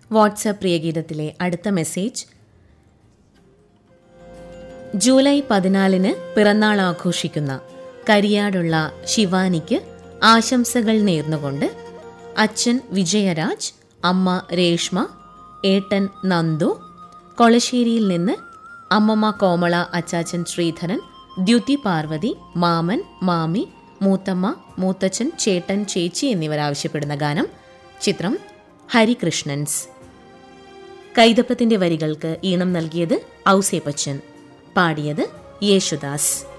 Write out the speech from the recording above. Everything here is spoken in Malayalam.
വാട്സാപ്പ് പ്രിയഗീതത്തിലെ അടുത്ത മെസ്സേജ് ജൂലൈ പതിനാലിന് പിറന്നാൾ ആഘോഷിക്കുന്ന കരിയാടുള്ള ശിവാനിക്ക് ആശംസകൾ നേർന്നുകൊണ്ട് അച്ഛൻ വിജയരാജ് അമ്മ രേഷ്മ ഏട്ടൻ നന്ദു കൊളശ്ശേരിയിൽ നിന്ന് അമ്മമ്മ കോമള അച്ചാച്ചൻ ശ്രീധരൻ ദ്യുതി പാർവതി മാമൻ മാമി മൂത്തമ്മ മൂത്തച്ഛൻ ചേട്ടൻ ചേച്ചി എന്നിവർ ആവശ്യപ്പെടുന്ന ഗാനം ചിത്രം ഹരികൃഷ്ണൻസ് കൈതപ്പത്തിന്റെ വരികൾക്ക് ഈണം നൽകിയത് ഔസേപ്പച്ചൻ പാടിയത് യേശുദാസ്